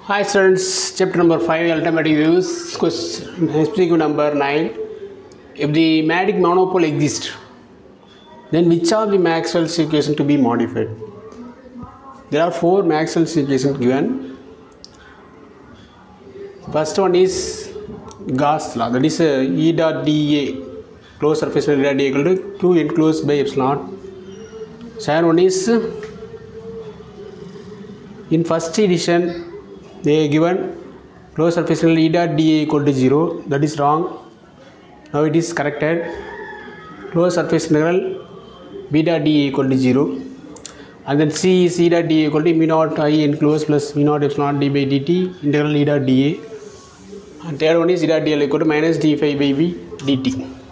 Hi students, chapter number 5 alternative views, question example number 9. If the magic monopole exists, then which of the Maxwell's equation to be modified? There are four Maxwell's equations given. First one is Gauss law, that is uh, E dot dA, closed surface area dA equal to 2 enclosed by epsilon naught. Second one is in first edition they given closed surface area E dot dA equal to 0 that is wrong now it is corrected closed surface integral b dot dA equal to 0 and then C is E dot dA equal to mu naught I enclosed plus mu naught epsilon d by dt integral E dot dA and third one is E dot dL equal to minus d phi by v dt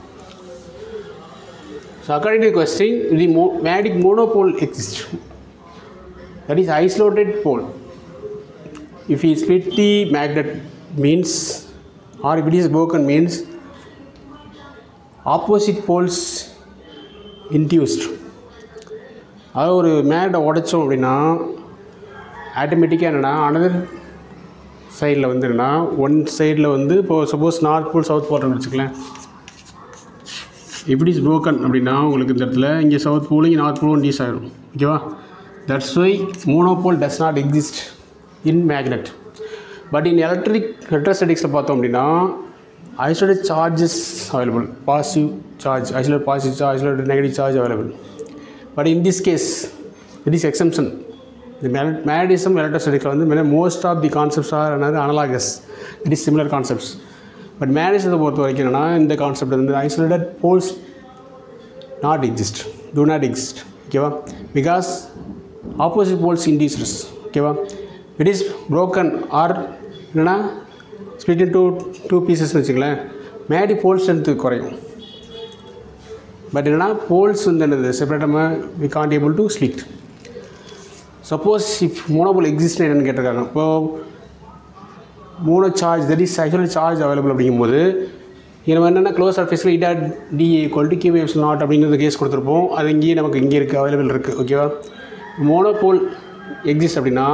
so according to the question the mo- magic monopole exists that is isolated pole if we split the magnet means or if it is broken means opposite poles induced அதாவது ஒரு மேக்னெட்டை உடைச்சோம் அப்படின்னா ஆட்டோமேட்டிக்காக என்னென்னா another சைடில் வந்து என்னென்னா one சைடில் வந்து இப்போது சப்போஸ் நார்த் போல் சவுத் போல்னு வச்சுக்கலாம் இப்படி இஸ் broken அப்படின்னா உங்களுக்கு இந்த இடத்துல இங்கே சவுத் போல் இங்கே நார்த் போலும் டீஸ் ஆகிடும் ஓகேவா that's why monopole does not exist in magnet but in electric எலக்ட்ரோஸ்டடிக்ஸில் பார்த்தோம் அப்படின்னா isolate charges available positive charge isolate positive charge isolate negative charge available but in this case it is exemption இந்த மேடிசம் எலக்ட்ரோஸ்டடிக்ஸில் வந்து most of the concepts are என்னது analogous it is similar concepts but மேடிசத்தை பொறுத்த வரைக்கும் என்னென்னா இந்த கான்செப்ட் வந்து isolated poles not exist do not exist ஓகேவா பிகாஸ் ஆப்போசிட் போல்ஸ் இன்டியூசர்ஸ் ஓகேவா இட் இஸ் broken ஆர் என்னென்னா ஸ்பிளிட் இன் டூ டூ பீசஸ்னு வச்சுங்களேன் மேடி போல் ஸ்ட்ரென்த்து குறையும் பட் என்னென்னா போல்ஸ் வந்து என்னது செப்பரேட்டாக we can't able to split suppose if monopole exist என்னென்னு கேட்டிருக்காங்க இப்போது மூணு charge that is actually charge available அப்படிங்கும்போது நம்ம என்னென்னா க்ளோஸ் சர்ஃபேஸில் E dot d equal to q eps naught அப்படிங்கிறது கேஸ் கொடுத்துருப்போம் அது இங்கேயே நமக்கு இங்கே இருக்குது அவைலபிள் இருக்குது ஓகேவா மோனோபோல் எக்ஸிஸ்ட் அப்படின்னா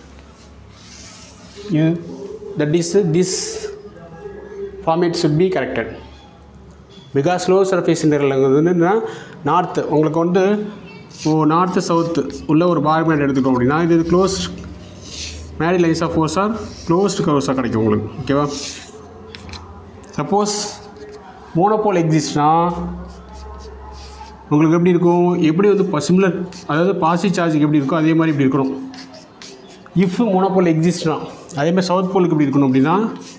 இது that is this format should be corrected because லோ சர்ஃபேஸ் இன்டர்வல் வந்து என்னன்னா நார்த்து உங்களுக்கு வந்து இப்போ நார்த்து சவுத்து உள்ள ஒரு பார் மேட் எடுத்துட்டோம் அப்படின்னா இது க்ளோஸ் மேரி lines of force are closed கவர்ஸாக கிடைக்கும் உங்களுக்கு ஓகேவா சப்போஸ் மோனோபோல் எக்ஸிஸ்ட்னா உங்களுக்கு எப்படி இருக்கும் எப்படி வந்து சிமிலர் அதாவது பாசிட்டிவ் சார்ஜுக்கு எப்படி இருக்கோ அதே மாதிரி இப்படி இருக்கணும் இஃப் மோனோபோல் எக்ஸிஸ்ட்னா அதே மாதிரி சவுத் போலுக்கு எப்படி இருக்கணும் அப்படின்னா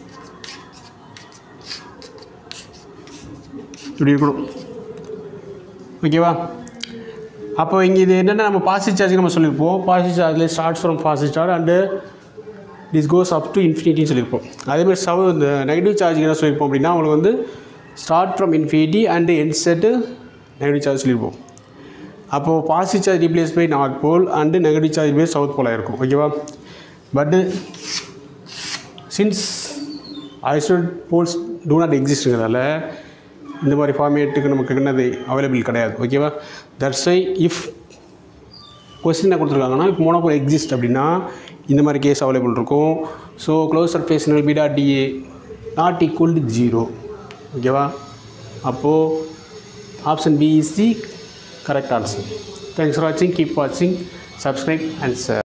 இப்படி இருக்கணும் ஓகேவா அப்போ இங்கே இது என்னென்ன நம்ம பாசிட்டிவ் சார்ஜ் நம்ம சொல்லியிருப்போம் பாசிட்டிவ் சார்ஜில் starts from positive charge and this goes up to இன்ஃபினிட்டின்னு சொல்லியிருப்போம் அதேமாதிரி சவ் இந்த நெகட்டிவ் சார்ஜ் என்ன சொல்லியிருப்போம் அப்படின்னா உங்களுக்கு வந்து ஸ்டார்ட் ஃப்ரம் இன்ஃபினிட்டி அண்டு என் செட்டு நெகட்டிவ் சார்ஜ் சொல்லியிருப்போம் அப்போது positive charge replace by north pole and negative charge by south போலாக இருக்கும் ஓகேவா but since isolate poles do not எக்ஸிஸ்ட்டுங்கிறதால இந்த மாதிரி ஃபார்மேட்டுக்கு நமக்கு என்னது அவைலபிள் கிடையாது ஓகேவா தட்ஸ் ஐ இஃப் கொஸ்டின் என்ன கொடுத்துருக்காங்கன்னா இப்போ மோனோபோல் எக்ஸிஸ்ட் அப்படின்னா இந்த மாதிரி கேஸ் அவைலபிள் இருக்கும் so close சர்ஃபேஸ்னல் பிடா DA not equal to zero ஓகேவா அப்போது option B is the correct answer thanks for வாட்சிங் கீப் வாட்சிங் சப்ஸ்கிரைப் அண்ட் சார்